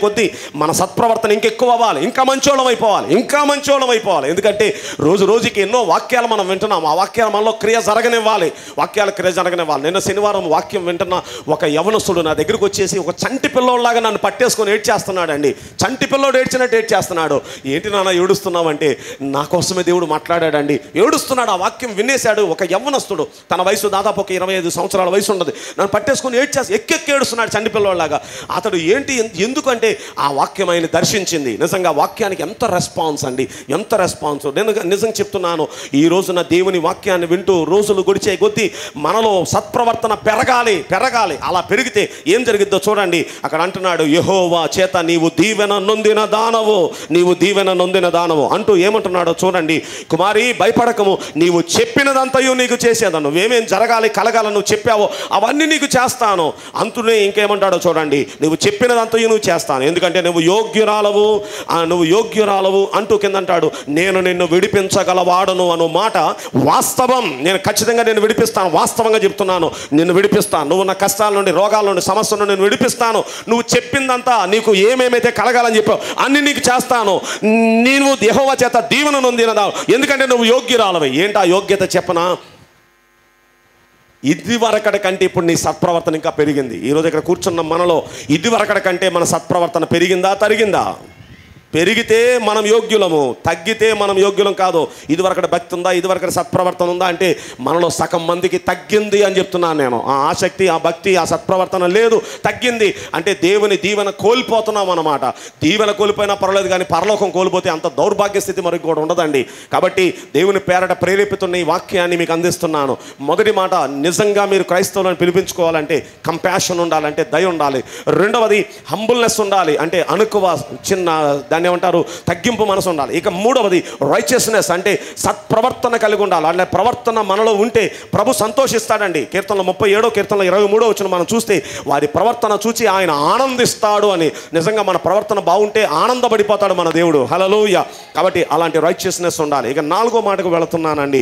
కొద్దీ మన సత్ప్రవర్తన ఇంకెక్కువ అవ్వాలి ఇంకా మంచోళం అయిపోవాలి ఇంకా మంచోళం అయిపోవాలి ఎందుకంటే రోజు రోజుకి ఎన్నో వాక్యాలు మనం వింటున్నాం ఆ వాక్యాలు మనలో క్రియ జరగనివ్వాలి వాక్యాల క్రియ జరగనివ్వాలి నిన్న శనివారం వాక్యం వింటున్న ఒక యవనస్తుడు నా దగ్గరకు వచ్చేసి ఒక చంటి పిల్లోడిలాగా నన్ను పట్టేసుకొని ఏడ్చేస్తున్నాడండి చంటి పిల్లోడు ఏడ్చినట్టు ఏడ్చేస్తున్నాడు ఏంటి నాన్న ఏడుస్తున్నావంటే నా కోసమే దేవుడు మాట్లాడాడండి ఏడుస్తున్నాడు ఆ వాక్యం వినేశాడు ఒక యవ్వనస్తుడు తన వయసు దాదాపు ఒక ఇరవై ఐదు సంవత్సరాల వయసు ఉండదు నన్ను పట్టేసుకొని ఏడ్చేసి ఎక్కెక్కి ఏడుస్తున్నాడు చంటి పిల్లోడిలాగా అతడు ఏంటి ఎందుకంటే ఆ వాక్యం ఆయన దర్శించింది నిజంగా వాక్యానికి ఎంత రెస్పాన్స్ అండి ఎంత రెస్పాన్స్ నేను నిజంగా చెప్తున్నాను ఈ రోజున దేవుని వాక్యాన్ని వింటూ రోజులు గడిచే కొద్దీ మనలో సత్ప్రవర్తన పెరగాలి పెరగాలి అలా పెరిగితే ఏం జరిగిద్దో చూడండి అక్కడ అంటున్నాడు యహోవా చేత నీవు దీవెన నొందిన దానవు నీవు దీవెన నొందిన దానవు అంటూ ఏమంటున్నాడో చూడండి కుమారి భయపడకము నీవు చెప్పినదంతయు నీకు చేసేదను నువ్వేమేం జరగాలి కలగాలి నువ్వు చెప్పావో అవన్నీ నీకు చేస్తాను అంతునే ఇంకేమంటాడో చూడండి నువ్వు చెప్పినదంతయు నువ్వు చేస్తాను ఎందుకంటే నువ్వు యోగ్యురాలవు ఆ, నువ్వు యోగ్యురాలవు అంటూ కింద అంటాడు నేను నిన్ను విడిపించగలవాడను అను మాట వాస్తవం నేను ఖచ్చితంగా నేను విడిపిస్తాను వాస్తవంగా చెప్తున్నాను నిన్ను విడిపిస్తాను నువ్వు నా కష్టాల నుండి రోగాల నుండి సమస్యల నుండి నేను విడిపిస్తాను నువ్వు చెప్పిందంతా నీకు ఏమేమైతే కలగాలని చెప్పావు అన్ని నీకు చేస్తాను నీవు యెహోవా చేత దీవెన నొందినదా ఎందుకంటే నువ్వు యోగ్యురాలవి ఏంటి ఆ యోగ్యత చెప్పనా ఇది వరకటి కంటే ఇప్పుడు నీ సత్ప్రవర్తన ఇంకా పెరిగింది ఈరోజు ఇక్కడ కూర్చున్న మనలో ఇది వరకటి కంటే మన సత్ప్రవర్తన పెరిగిందా తరిగిందా పెరిగితే మనం యోగ్యులము తగ్గితే మనం యోగ్యులం కాదు ఇది వరకటి భక్తి ఉందా ఇది వరకటి సత్ప్రవర్తన ఉందా అంటే మనలో సగం మందికి తగ్గింది అని చెప్తున్నాను నేను ఆ ఆసక్తి ఆ భక్తి ఆ సత్ప్రవర్తన లేదు తగ్గింది అంటే దేవుని దీవెన కోల్పోతున్నాం అన్నమాట దీవెన కోల్పోయినా పర్వాలేదు కానీ పరలోకం కోల్పోతే అంత దౌర్భాగ్య స్థితి మరికి కూడా ఉండదండి కాబట్టి దేవుని పేరట ప్రేరేపితున్న ఈ వాక్యాన్ని మీకు అందిస్తున్నాను మొదటి మాట నిజంగా మీరు క్రైస్తవులను పిలిపించుకోవాలంటే కంపాషన్ ఉండాలంటే దయ ఉండాలి రెండవది హంబుల్నెస్ ఉండాలి అంటే అనుకువ చిన్న దాన్ని ఏమంటారు తగ్గింపు మనసు ఉండాలి ఇక మూడవది రైచియస్నెస్ అంటే సత్ప్రవర్తన కలిగి ఉండాలి అంటే ప్రవర్తన మనలో ఉంటే ప్రభు సంతోషిస్తాడండి కీర్తనలో ముప్పై ఏడో కీర్తనలో ఇరవై మూడో వచ్చిన మనం చూస్తే వారి ప్రవర్తన చూచి ఆయన ఆనందిస్తాడు అని నిజంగా మన ప్రవర్తన బాగుంటే ఆనందపడిపోతాడు మన దేవుడు హలలోయ కాబట్టి అలాంటి రైచియస్నెస్ ఉండాలి ఇక నాలుగో మాటకు వెళుతున్నానండి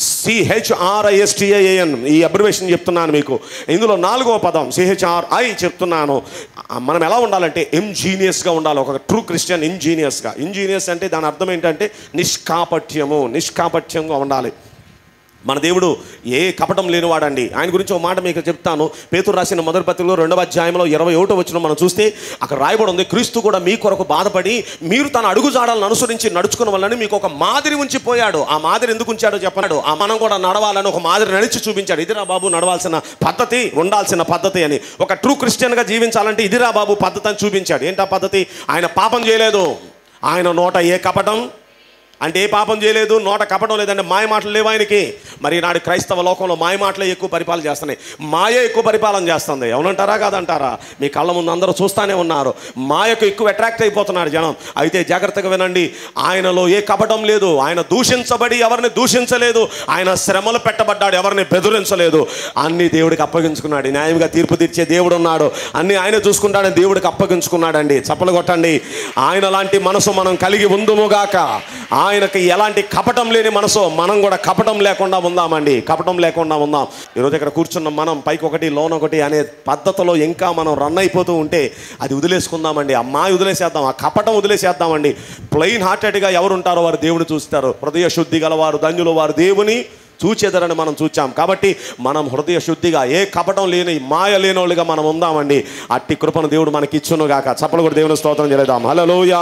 సిహెచ్ఆర్ఐఎస్టిఐఎన్ ఈ అబ్రివేషన్ చెప్తున్నాను మీకు ఇందులో నాలుగో పదం సిహెచ్ఆర్ఐ చెప్తున్నాను ఆ, మనం ఎలా ఉండాలంటే ఇంజీనియస్గా ఉండాలి ఒక ట్రూ క్రిస్టియన్ ఇంజీనియస్గా ఇంజీనియస్ అంటే దాని అర్థం ఏంటంటే నిష్కాపట్యము నిష్కాపట్యంగా ఉండాలి మన దేవుడు ఏ కపటం లేనివాడండి ఆయన గురించి ఒక మాట మీకు చెప్తాను పేతురు రాసిన మొదటి పత్రికలో రెండవ అధ్యాయంలో ఇరవై ఒకటో వచ్చిన మనం చూస్తే అక్కడ రాయబడి ఉంది క్రీస్తు కూడా మీ కొరకు బాధపడి మీరు తన అడుగుజాడలను అనుసరించి నడుచుకున్న వల్లని మీకు ఒక మాదిరి ఉంచిపోయాడు ఆ మాదిరి ఎందుకు ఉంచాడో చెప్పాడు ఆ మనం కూడా నడవాలని ఒక మాదిరి నడిచి చూపించాడు ఇదిరా బాబు నడవాల్సిన పద్ధతి ఉండాల్సిన పద్ధతి అని ఒక ట్రూ క్రిస్టియన్గా జీవించాలంటే ఇదిరా బాబు పద్ధతి అని చూపించాడు ఏంటా పద్ధతి ఆయన పాపం చేయలేదు ఆయన నోట ఏ కపటం అంటే ఏ పాపం చేయలేదు నోట కపటం లేదంటే మాయ మాటలు లేవు ఆయనకి మరి నాడు క్రైస్తవ లోకంలో మాయ మాటలే ఎక్కువ పరిపాలన చేస్తున్నాయి మాయ ఎక్కువ పరిపాలన చేస్తుంది ఎవరంటారా కాదంటారా మీ కళ్ళ ముందు అందరూ చూస్తానే ఉన్నారు మాయకు ఎక్కువ అట్రాక్ట్ అయిపోతున్నారు జనం అయితే జాగ్రత్తగా వినండి ఆయనలో ఏ కపటం లేదు ఆయన దూషించబడి ఎవరిని దూషించలేదు ఆయన శ్రమలు పెట్టబడ్డాడు ఎవరిని బెదిరించలేదు అన్ని దేవుడికి అప్పగించుకున్నాడు న్యాయంగా తీర్పు తీర్చే దేవుడు ఉన్నాడు అన్ని ఆయన చూసుకుంటాడని దేవుడికి అప్పగించుకున్నాడండి చప్పలు కొట్టండి ఆయన లాంటి మనసు మనం కలిగి ఉందుముగాక ఆయనకి ఎలాంటి కపటం లేని మనసు మనం కూడా కపటం లేకుండా ఉందామండి కపటం లేకుండా ఉందాం ఈరోజు ఇక్కడ కూర్చున్న మనం పైకి ఒకటి లోన్ ఒకటి అనే పద్ధతిలో ఇంకా మనం రన్ అయిపోతూ ఉంటే అది వదిలేసుకుందామండి ఆ మాయ వదిలేసేద్దాం ఆ కపటం వదిలేసేద్దామండి ప్లెయిన్ హార్టెడ్గా ఎవరు ఉంటారో వారు దేవుని చూస్తారు హృదయ శుద్ధి గలవారు ధన్యులు వారు దేవుని చూచేదరని మనం చూచాం కాబట్టి మనం హృదయ శుద్ధిగా ఏ కపటం లేని మాయ లేనోళ్ళుగా మనం ఉందామండి అట్టి కృపను దేవుడు మనకి ఇచ్చును గాక చప్పలు కూడా దేవుని స్తోత్రం చేద్దాం హలలోయ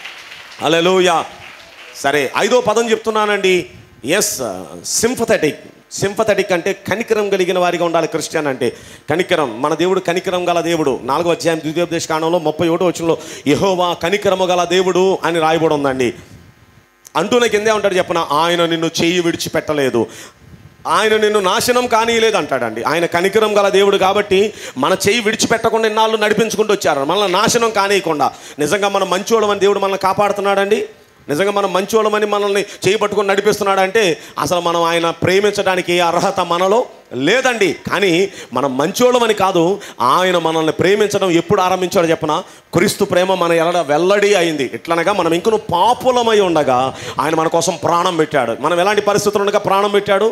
హలలోయ సరే ఐదో పదం చెప్తున్నానండి ఎస్ సింపథెటిక్ సింపథెటిక్ అంటే కనికరం కలిగిన వారిగా ఉండాలి క్రిస్టియన్ అంటే కనికరం మన దేవుడు కనికరం గల దేవుడు నాలుగో అధ్యాయం ద్వితీయోపదేశ కాలంలో ముప్పై ఒకటో వచ్చినలో యహోవా కనికరము గల దేవుడు అని రాయబడి ఉందండి అంటూనే కిందే ఉంటాడు చెప్పన ఆయన నిన్ను చెయ్యి విడిచిపెట్టలేదు ఆయన నిన్ను నాశనం కానీయలేదు అంటాడండి ఆయన కనికరం గల దేవుడు కాబట్టి మన చెయ్యి విడిచిపెట్టకుండా ఇన్నాళ్ళు నడిపించుకుంటూ వచ్చారు మనల్ని నాశనం కానీయకుండా నిజంగా మనం మంచోళమని దేవుడు మనల్ని కాపాడుతున్నాడండి నిజంగా మనం మంచోళమని మనల్ని చేయి పట్టుకొని నడిపిస్తున్నాడంటే అసలు మనం ఆయన ప్రేమించడానికి ఏ అర్హత మనలో లేదండి కానీ మనం మంచోళమని కాదు ఆయన మనల్ని ప్రేమించడం ఎప్పుడు ఆరంభించాడో చెప్పన క్రీస్తు ప్రేమ మన ఎలడ వెల్లడి అయింది ఎట్లనగా మనం ఇంకను పాపులమై ఉండగా ఆయన మన కోసం ప్రాణం పెట్టాడు మనం ఎలాంటి పరిస్థితులు ఉండగా ప్రాణం పెట్టాడు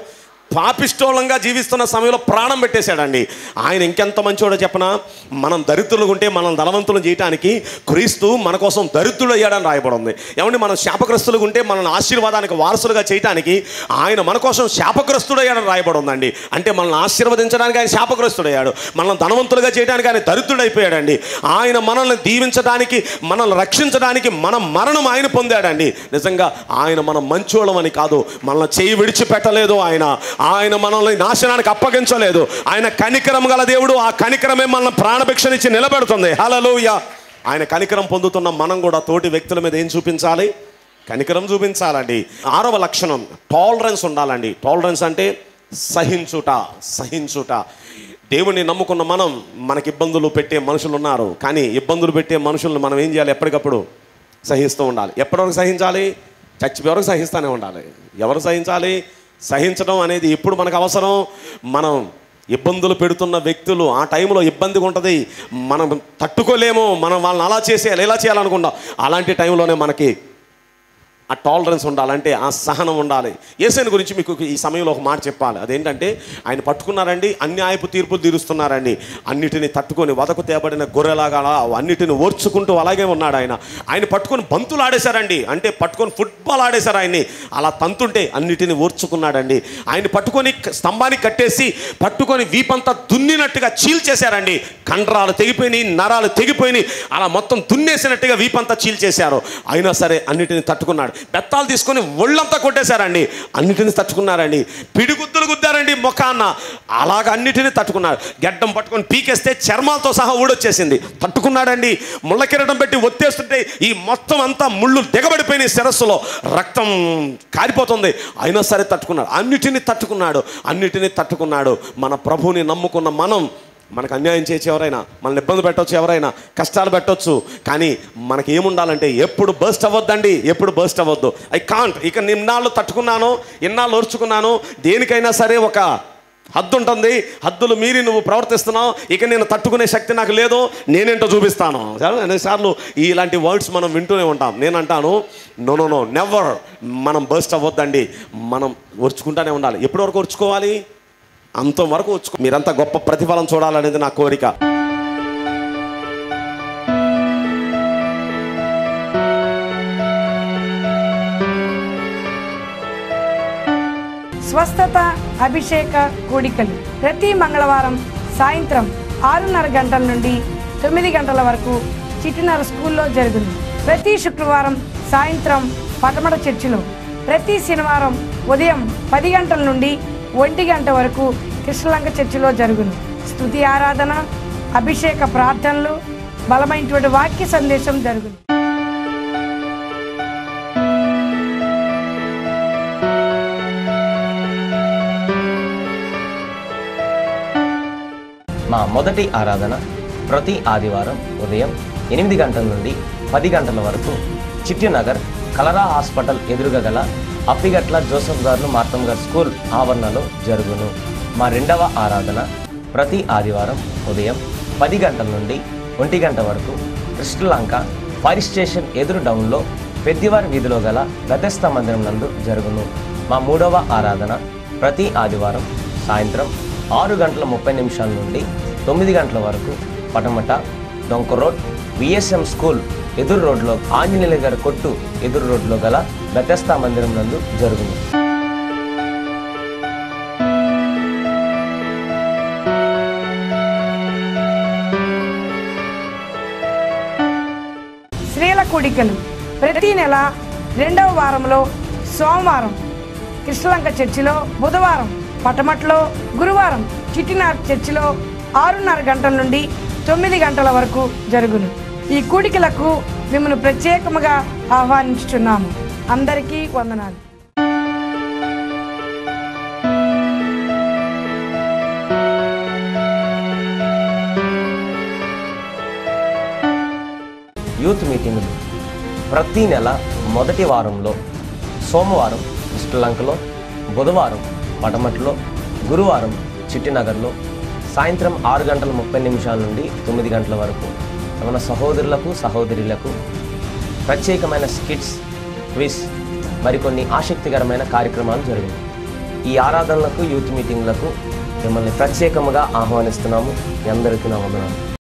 పాపిష్టోళంగా జీవిస్తున్న సమయంలో ప్రాణం పెట్టేశాడండి ఆయన ఇంకెంత మంచోడో చెప్పనా మనం దరిద్రులు ఉంటే మనం ధనవంతులు చేయడానికి క్రీస్తు మన కోసం దరిద్రుడు అయ్యాడని రాయబడి ఉంది ఏమంటే మనం శాపగ్రస్తులుగా ఉంటే మనల్ని ఆశీర్వాదానికి వారసులుగా చేయడానికి ఆయన మన కోసం శాపగ్రస్తుడు అయ్యాడని రాయబడి ఉందండి అంటే మనల్ని ఆశీర్వదించడానికి ఆయన శాపగ్రస్తుడయ్యాడు మనల్ని ధనవంతులుగా చేయడానికి ఆయన దరిద్రుడైపోయాడండి ఆయన మనల్ని దీవించడానికి మనల్ని రక్షించడానికి మన మరణం ఆయన పొందాడండి నిజంగా ఆయన మనం మంచోళం అని కాదు మనల్ని చేయి విడిచిపెట్టలేదు ఆయన ఆయన మనల్ని నాశనానికి అప్పగించలేదు ఆయన కనికరం గల దేవుడు ఆ కనికరమే మనల్ని ప్రాణభిక్షనిచ్చి నిలబెడుతుంది హలలోయ ఆయన కనికరం పొందుతున్న మనం కూడా తోటి వ్యక్తుల మీద ఏం చూపించాలి కనికరం చూపించాలండి ఆరవ లక్షణం టాలరెన్స్ ఉండాలండి టాలరెన్స్ అంటే సహించుట సహించుట దేవుని నమ్ముకున్న మనం మనకి ఇబ్బందులు పెట్టే మనుషులు ఉన్నారు కానీ ఇబ్బందులు పెట్టే మనుషులను మనం ఏం చేయాలి ఎప్పటికప్పుడు సహిస్తూ ఉండాలి ఎప్పటివరకు సహించాలి చచ్చిపోయే వరకు సహిస్తూనే ఉండాలి ఎవరు సహించాలి సహించడం అనేది ఎప్పుడు మనకు అవసరం మనం ఇబ్బందులు పెడుతున్న వ్యక్తులు ఆ టైంలో ఇబ్బందిగా ఉంటుంది మనం తట్టుకోలేము మనం వాళ్ళని అలా చేసేయాలి ఇలా చేయాలనుకుంటాం అలాంటి టైంలోనే మనకి ఆ టాలరెన్స్ ఉండాలంటే ఆ సహనం ఉండాలి ఏసైని గురించి మీకు ఈ సమయంలో ఒక మాట చెప్పాలి అదేంటంటే ఆయన పట్టుకున్నారండి అన్యాయపు తీర్పులు తీరుస్తున్నారండి అన్నిటిని తట్టుకొని వదకు తేబడిన గొర్రెలాగా అలా అన్నిటిని ఓర్చుకుంటూ అలాగే ఉన్నాడు ఆయన ఆయన పట్టుకొని బంతులు ఆడేశారండి అంటే పట్టుకొని ఫుట్బాల్ ఆడేశారు ఆయన్ని అలా తంతుంటే అన్నిటిని ఓర్చుకున్నాడండి ఆయన పట్టుకొని స్తంభానికి కట్టేసి పట్టుకొని వీపంతా దున్నినట్టుగా చీల్చేశారండి కండరాలు తెగిపోయినాయి నరాలు తెగిపోయినాయి అలా మొత్తం దున్నేసినట్టుగా వీపంతా చీల్చేశారు అయినా సరే అన్నిటిని తట్టుకున్నాడు బెత్తాలు తీసుకొని ఒళ్ళంతా కొట్టేశారండి అన్నిటిని తట్టుకున్నారండి పిడిగుద్దులు గుద్దారండి ముఖాన్న అలాగ అన్నిటిని తట్టుకున్నారు గడ్డం పట్టుకొని పీకేస్తే చర్మాలతో సహా ఊడొచ్చేసింది తట్టుకున్నాడండి ముళ్ళ కిరటం పెట్టి ఒత్తేస్తుంటే ఈ మొత్తం అంతా ముళ్ళు దిగబడిపోయినాయి శిరస్సులో రక్తం కారిపోతుంది అయినా సరే తట్టుకున్నాడు అన్నిటిని తట్టుకున్నాడు అన్నిటిని తట్టుకున్నాడు మన ప్రభువుని నమ్ముకున్న మనం మనకు అన్యాయం చేసి ఎవరైనా మనల్ని ఇబ్బంది పెట్టవచ్చు ఎవరైనా కష్టాలు పెట్టవచ్చు కానీ మనకి ఏముండాలంటే ఎప్పుడు బర్స్ట్ అవ్వద్దండి ఎప్పుడు బర్స్ట్ అవ్వద్దు ఐ కాంట్ ఇక నిన్నాళ్ళు తట్టుకున్నాను ఇన్నాళ్ళు ఓర్చుకున్నాను దేనికైనా సరే ఒక హద్దు ఉంటుంది హద్దులు మీరి నువ్వు ప్రవర్తిస్తున్నావు ఇక నేను తట్టుకునే శక్తి నాకు లేదు నేనేంటో చూపిస్తాను చాలా ఎన్నిసార్లు ఇలాంటి వర్డ్స్ మనం వింటూనే ఉంటాం నేను అంటాను నో నో నో నెవర్ మనం బర్స్ట్ అవ్వద్దండి మనం ఓర్చుకుంటానే ఉండాలి ఎప్పటి వరకు ఓర్చుకోవాలి అంతవరకు వచ్చుకో మీరంతా గొప్ప ప్రతిఫలం చూడాలనేది నా కోరిక స్వస్థత అభిషేక కూడికలు ప్రతి మంగళవారం సాయంత్రం ఆరున్నర గంటల నుండి తొమ్మిది గంటల వరకు చిట్టినర స్కూల్లో జరుగును ప్రతి శుక్రవారం సాయంత్రం పటమట చర్చిలో ప్రతి శనివారం ఉదయం పది గంటల నుండి ఒంటి గంట వరకు కృష్ణలంక చర్చిలో జరుగును స్తుతి ఆరాధన అభిషేక ప్రార్థనలు బలమైనటువంటి వాక్య సందేశం జరుగును మా మొదటి ఆరాధన ప్రతి ఆదివారం ఉదయం ఎనిమిది గంటల నుండి పది గంటల వరకు చిట్టినగర్ కలరా హాస్పిటల్ ఎదురుగా గల అప్పిగట్ల జోసఫ్ గారు మార్తం గారు స్కూల్ ఆవరణలో జరుగును మా రెండవ ఆరాధన ప్రతి ఆదివారం ఉదయం పది గంటల నుండి ఒంటి గంట వరకు కృష్ణలంక ఫైర్ స్టేషన్ ఎదురు డౌన్లో పెద్దివారి వీధిలో గల గతస్థ మందిరం నందు జరుగును మా మూడవ ఆరాధన ప్రతి ఆదివారం సాయంత్రం ఆరు గంటల ముప్పై నిమిషాల నుండి తొమ్మిది గంటల వరకు పటమట డొంక రోడ్ విఎస్ఎం స్కూల్ ఎదురు రోడ్లో ఆంజనేయుల గారి కొట్టు ఎదురు రోడ్లో గల గతస్థ మందిరం నందు జరుగును స్త్రీల కూడికలు ప్రతి నెల రెండవ వారంలో సోమవారం కృష్ణలంక చర్చిలో బుధవారం పటమట్లో గురువారం చిట్టినార్ చర్చిలో ఆరున్నర గంటల నుండి తొమ్మిది గంటల వరకు జరుగును ఈ కూడికలకు మిమ్మల్ని ప్రత్యేకముగా ఆహ్వానించుచున్నాము అందరికీ వందనాలు యూత్ మీటింగులు ప్రతి నెల మొదటి వారంలో సోమవారం శ్రీలంకలో బుధవారం పటమట్లో గురువారం చిట్టినగర్లో సాయంత్రం ఆరు గంటల ముప్పై నిమిషాల నుండి తొమ్మిది గంటల వరకు మన సహోదరులకు సహోదరులకు ప్రత్యేకమైన స్కిట్స్ క్విజ్ మరికొన్ని ఆసక్తికరమైన కార్యక్రమాలు జరిగాయి ఈ ఆరాధనలకు యూత్ మీటింగ్లకు మిమ్మల్ని ప్రత్యేకముగా ఆహ్వానిస్తున్నాము మీ అందరికీ నా వందనాలు